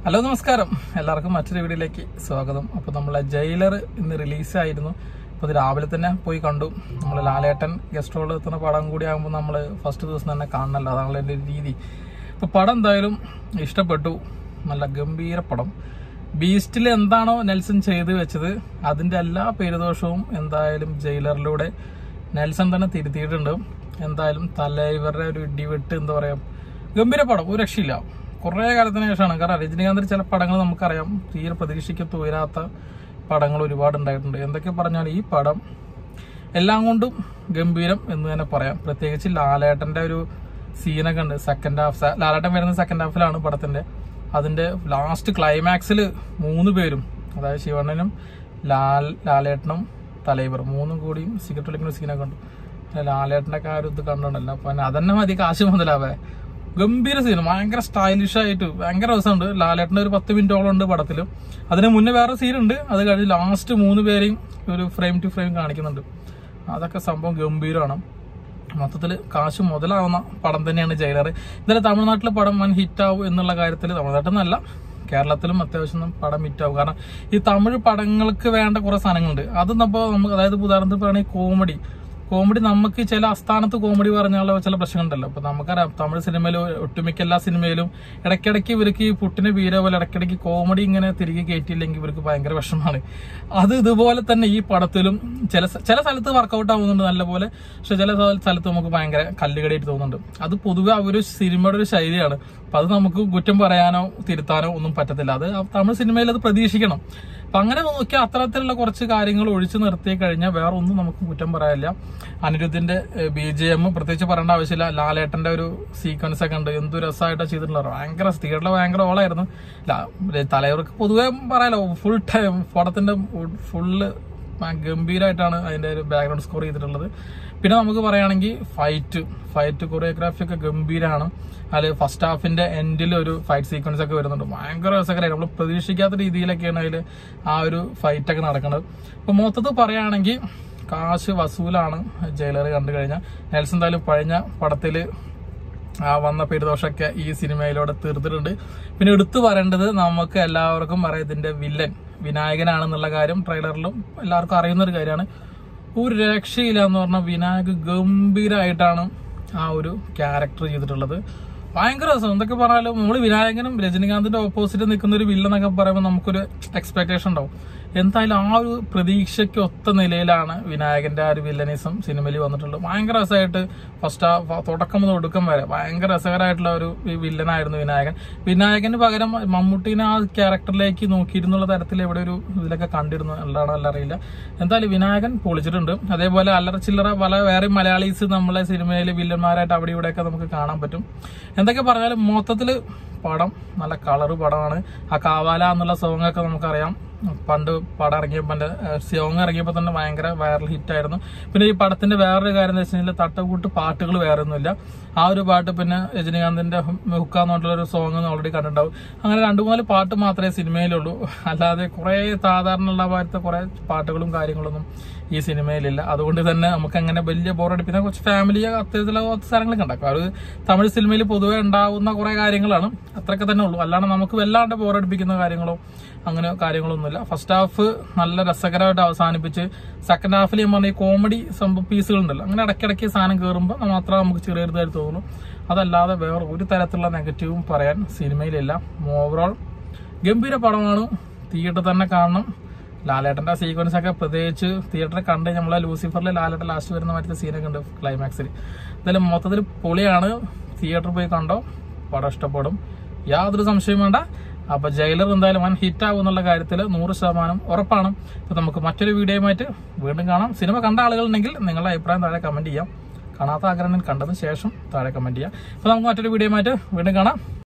hello നമസ്കാരം എല്ലാവർക്കും മറ്റൊരു വീഡിയോയിലേക്ക് സ്വാഗതം അപ്പോൾ നമ്മളെ ജയിലർ ഇന്ന് റിലീസായിരുന്നു അപ്പോൾ ഇത് രാവിലെ തന്നെ പോയി കണ്ടു നമ്മൾ ലാലേട്ടൻ ഗസ്റ്റ് റോളിൽ എത്തുന്ന പടം കൂടി ആകുമ്പോൾ നമ്മൾ ഫസ്റ്റ് ദിവസം തന്നെ കാണണമല്ലോ അതാണ് എൻ്റെ ഒരു രീതി അപ്പോൾ പടം എന്തായാലും ഇഷ്ടപ്പെട്ടു നല്ല ഗംഭീര പടം ബീസ്റ്റിൽ എന്താണോ നെൽസൺ ചെയ്ത് വെച്ചത് അതിൻ്റെ എല്ലാ പേരുദോഷവും എന്തായാലും ജയിലറിലൂടെ നെൽസൺ തന്നെ തിരുത്തിയിട്ടുണ്ട് എന്തായാലും തലൈവരുടെ ഒരു ഇടിവെട്ട് എന്താ പറയാ ഗംഭീര പടം ഒരു രക്ഷയില്ല കുറേ കാലത്തിന് ശേഷമാണ് കാരണം രജനീകാന്തിന്റെ ചില പടങ്ങൾ നമുക്കറിയാം തീരെ പ്രതീക്ഷിക്കത്ത് ഉയരാത്ത പടങ്ങൾ ഒരുപാട് ഉണ്ടായിട്ടുണ്ട് എന്തൊക്കെ പറഞ്ഞാൽ ഈ പടം എല്ലാം കൊണ്ടും ഗംഭീരം എന്ന് തന്നെ പറയാം പ്രത്യേകിച്ച് ലാലേട്ടന്റെ ഒരു സീനൊക്കെ ഉണ്ട് സെക്കൻഡ് ഹാഫ് ലാലേട്ടൻ വരുന്ന സെക്കൻഡ് ഹാഫിലാണ് പടത്തിന്റെ അതിന്റെ ലാസ്റ്റ് ക്ലൈമാക്സിൽ മൂന്ന് പേരും അതായത് ശിവണ്ണനും ലാൽ ലാലേട്ടനും തലൈവർ മൂന്നും കൂടിയും സിഗരറ്റ് വലിക്കുന്ന സീനൊക്കെ ഉണ്ട് പിന്നെ ലാലേട്ടന്റെ ഒക്കെ ആ ഒരു ഇത് കണ്ടിട്ടുണ്ടല്ലോ അപ്പൊ അതന്നെ മതി കാശ് മുതലാവേ ഗംഭീര സീൻ ഭയങ്കര സ്റ്റൈലിഷ് ആയിട്ട് ഭയങ്കര രസമുണ്ട് ലാലേട്ടന്റെ ഒരു പത്ത് മിനിറ്റോളം ഉണ്ട് പടത്തിൽ അതിന് മുന്നേ വേറെ സീൻ ഉണ്ട് അത് കഴിഞ്ഞ് ലാസ്റ്റ് മൂന്ന് പേരെയും ഒരു ഫ്രെയിം ടു ഫ്രെയിം കാണിക്കുന്നുണ്ട് അതൊക്കെ സംഭവം ഗംഭീരമാണ് മൊത്തത്തിൽ കാശ് മുതലാവുന്ന പടം തന്നെയാണ് ജയിലർ ഇന്നലെ തമിഴ്നാട്ടിലെ പടം വൻ ഹിറ്റാവും എന്നുള്ള കാര്യത്തിൽ തമിഴ്നാട്ടിൽ നിന്നല്ല കേരളത്തിലും അത്യാവശ്യം പടം ഹിറ്റാവും കാരണം ഈ തമിഴ് പടങ്ങൾക്ക് വേണ്ട കുറെ സാധനങ്ങളുണ്ട് അത് നമ്മൾ നമുക്ക് അതായത് ഇപ്പൊ ഉദാഹരണത്തിന് പറയുകയാണെങ്കിൽ കോമഡി കോമഡി നമുക്ക് ചില അസ്ഥാനത്ത് കോമഡി പറഞ്ഞാലുള്ള ചില പ്രശ്നങ്ങളുണ്ടല്ലോ അപ്പൊ നമുക്കറിയാം തമിഴ് സിനിമയിൽ ഒട്ടുമിക്ക എല്ലാ സിനിമയിലും ഇടയ്ക്കിടയ്ക്ക് ഇവർക്ക് ഈ പുട്ടിന് വീര പോലെ ഇടയ്ക്കിടയ്ക്ക് കോമഡി ഇങ്ങനെ തിരികെ കയറ്റിയില്ലെങ്കിൽ ഇവർക്ക് ഭയങ്കര വിഷമമാണ് അത് ഇതുപോലെ തന്നെ ഈ പടത്തിലും ചില സ- ചില സ്ഥലത്ത് വർക്കൗട്ട് ആവുന്നുണ്ട് നല്ലപോലെ പക്ഷെ ചില സ്ഥ- സ്ഥലത്ത് നമുക്ക് ഭയങ്കര കല്ലുകടിയായിട്ട് തോന്നുന്നുണ്ട് അത് പൊതുവെ ആ ഒരു സിനിമയുടെ ഒരു ശൈലിയാണ് അപ്പൊ അത് നമുക്ക് കുറ്റം പറയാനോ തിരുത്താനോ ഒന്നും പറ്റത്തില്ല അത് ആ തമിഴ് സിനിമയിൽ അത് പ്രതീക്ഷിക്കണം അപ്പൊ അങ്ങനെ നോക്കിയാൽ അത്തരത്തിലുള്ള കുറച്ച് കാര്യങ്ങൾ ഒഴിച്ചു നിർത്തി കഴിഞ്ഞാൽ വേറെ ഒന്നും നമുക്ക് കുറ്റം പറയാനില്ല അനിരുദ്ധിന്റെ ബി ജെ എം പ്രത്യേകിച്ച് പറയേണ്ട ആവശ്യമില്ല ലാലേട്ടന്റെ ഒരു സീക്വൻസ് ഒക്കെ ഉണ്ട് എന്ത് രസമായിട്ടാണ് ചെയ്തിട്ടുള്ളത് ഭയങ്കര തിയേറ്ററിൽ ഭയങ്കര ഓളായിരുന്നു ല- തലവർക്ക് പൊതുവെ പറയാലോ ഫുൾ ടൈം പടത്തിന്റെ ഫുള്ള് ഗംഭീരമായിട്ടാണ് അതിന്റെ ഒരു ബാക്ക്ഗ്രൗണ്ട് സ്കോർ ചെയ്തിട്ടുള്ളത് പിന്നെ നമുക്ക് പറയുകയാണെങ്കിൽ ഫൈറ്റ് ഫൈറ്റ് കൊറിയോഗ്രാഫി ഒക്കെ ഗംഭീരമാണ് അതിൽ ഫസ്റ്റ് ഹാഫിന്റെ എൻഡിൽ ഒരു ഫൈറ്റ് സീക്വൻസ് ഒക്കെ വരുന്നുണ്ട് ഭയങ്കര രസകരമായി നമ്മൾ പ്രതീക്ഷിക്കാത്ത രീതിയിലൊക്കെയാണ് അതിൽ ആ ഒരു ഫൈറ്റ് ഒക്കെ നടക്കുന്നത് അപ്പൊ മൊത്തത്തിൽ പറയുകയാണെങ്കിൽ കാശ് വസൂലാണ് ജയിലർ കണ്ടു കഴിഞ്ഞാൽ നെൽസൺ എന്തായാലും പഴഞ്ഞ പടത്തില് ആ വന്ന പേരുദോഷമൊക്കെ ഈ സിനിമയിലൂടെ തീർത്തിട്ടുണ്ട് പിന്നെ എടുത്തു പറയേണ്ടത് നമുക്ക് എല്ലാവർക്കും അറിയാം ഇതിന്റെ വില്ലൻ വിനായകനാണെന്നുള്ള കാര്യം ട്രെയിലറിലും എല്ലാവർക്കും അറിയുന്ന ഒരു കാര്യമാണ് ഒരു രക്ഷയില്ല എന്ന് പറഞ്ഞാൽ വിനായക് ഗംഭീരമായിട്ടാണ് ആ ഒരു ക്യാരക്ടർ ചെയ്തിട്ടുള്ളത് ഭയങ്കര രസം എന്തൊക്കെ പറഞ്ഞാലും നമ്മൾ വിനായകനും രജനീകാന്തിന്റെ ഓപ്പോസിറ്റ് നിൽക്കുന്ന ഒരു വില്ലൻ എന്നൊക്കെ പറയുമ്പോൾ നമുക്കൊരു എക്സ്പെക്ടേഷൻ ഉണ്ടാവും എന്തായാലും ആ ഒരു പ്രതീക്ഷയ്ക്ക് ഒത്ത നിലയിലാണ് വിനായകന്റെ ആ ഒരു വില്ലനിസം സിനിമയിൽ വന്നിട്ടുള്ളത് ഭയങ്കര രസമായിട്ട് ഫസ്റ്റ് ആ തുടക്കം മുതൽ ഒടുക്കം വരെ ഭയങ്കര രസകരമായിട്ടുള്ള ഒരു വില്ലനായിരുന്നു വിനായകൻ വിനായകന് പകരം മമ്മൂട്ടിനെ ആ ക്യാരക്ടറിലേക്ക് നോക്കിയിരുന്നുള്ള തരത്തിൽ എവിടെ ഒരു ഇതിലൊക്കെ കണ്ടിരുന്നു എന്താണോ അല്ല അറിയില്ല എന്തായാലും വിനായകൻ പൊളിച്ചിട്ടുണ്ട് അതേപോലെ അല്ലറ ചില്ലറ പല വേറെ മലയാളീസ് നമ്മളെ സിനിമയിൽ വില്ലന്മാരായിട്ട് അവിടെ ഇവിടെയൊക്കെ നമുക്ക് കാണാൻ പറ്റും എന്തൊക്കെ പറഞ്ഞാലും മൊത്തത്തില് പടം നല്ല കളറ് പടമാണ് ആ കാവാല എന്നുള്ള സോങ് ഒക്കെ നമുക്കറിയാം പണ്ട് പടം ഇറങ്ങിയപ്പോൾ സോങ് ഇറങ്ങിയപ്പോൾ തന്നെ ഭയങ്കര വൈറൽ ഹിറ്റ് ആയിരുന്നു പിന്നെ ഈ പടത്തിന്റെ വേറൊരു കാര്യം എന്ന് വെച്ച് കഴിഞ്ഞാൽ തട്ടകൂട്ട് പാട്ടുകൾ വേറെ ഒന്നുമില്ല ആ ഒരു പാട്ട് പിന്നെ രജനീകാന്തിന്റെ ഹുക്ക എന്നുള്ള ഒരു സോങ് ഓൾറെഡി കണ്ടിട്ടുണ്ടാവും അങ്ങനെ രണ്ടു മൂന്ന് പാട്ട് മാത്രമേ സിനിമയിലുള്ളൂ അല്ലാതെ കുറെ സാധാരണ ഉള്ള പോലത്തെ കുറെ പാട്ടുകളും കാര്യങ്ങളൊന്നും ഈ സിനിമയിലില്ല അതുകൊണ്ട് തന്നെ നമുക്ക് അങ്ങനെ വലിയ ബോറടി പിന്നെ കുറച്ച് ഫാമിലി അത്തരത്തിലുള്ള കുറച്ച് സ്ഥലങ്ങളൊക്കെ ഉണ്ടാക്കും അത് തമിഴ് സിനിമയിൽ പൊതുവെ ഉണ്ടാവുന്ന കുറെ കാര്യങ്ങളാണ് അത്രയൊക്കെ തന്നെ ഉള്ളൂ അല്ലാണ്ട് നമുക്ക് വല്ലാണ്ട് ബോറടിപ്പിക്കുന്ന കാര്യങ്ങളോ അങ്ങനെ കാര്യങ്ങളൊന്നുമില്ല ഫസ്റ്റ് ഹാഫ് നല്ല രസകരമായിട്ട് അവസാനിപ്പിച്ച് സെക്കൻഡ് ഹാഫിൽ ഞാൻ പറഞ്ഞ ഈ കോമഡി സംഭവം പീസുകൾ ഉണ്ടല്ലോ അങ്ങനെ ഇടയ്ക്കിടയ്ക്ക് സാധനം കയറുമ്പോൾ മാത്രമേ നമുക്ക് ചെറിയൊരിതായിട്ട് തോന്നുന്നു അതല്ലാതെ വേറെ ഒരു തരത്തിലുള്ള നെഗറ്റീവും പറയാൻ സിനിമയിലില്ല ഓവറോൾ ഗംഭീര പടമാണ് തിയേറ്റർ തന്നെ കാണണം ലാലേട്ടന്റെ സീക്വൻസ് ഒക്കെ പ്രത്യേകിച്ച് തിയേറ്ററിൽ കണ്ട് നമ്മളെ ലൂസിഫറിൽ ലാലേട്ടൻ ലാസ്റ്റ് വരുന്ന മറ്റേ സീനൊക്കെ ഉണ്ട് ക്ലൈമാക്സിൽ എന്തായാലും മൊത്തത്തിൽ പൊളിയാണ് തിയേറ്ററിൽ പോയി കണ്ടോ പടം ഇഷ്ടപ്പെടും യാതൊരു സംശയവും വേണ്ട അപ്പൊ ജയിലർ എന്തായാലും വൻ ഹിറ്റ് ആവും എന്നുള്ള കാര്യത്തിൽ നൂറ് ശതമാനം ഉറപ്പാണ് അപ്പൊ നമുക്ക് മറ്റൊരു വീഡിയോയുമായിട്ട് വീണ്ടും കാണാം സിനിമ കണ്ട ആളുകളുണ്ടെങ്കിൽ നിങ്ങളുടെ അഭിപ്രായം താഴെ കമന്റ് ചെയ്യാം കാണാത്ത ആഗ്രഹം കണ്ടതിന് ശേഷം താഴെ കമന്റ് ചെയ്യാം അപ്പൊ നമുക്ക് മറ്റൊരു വീഡിയോയുമായിട്ട് വീണ്ടും കാണാം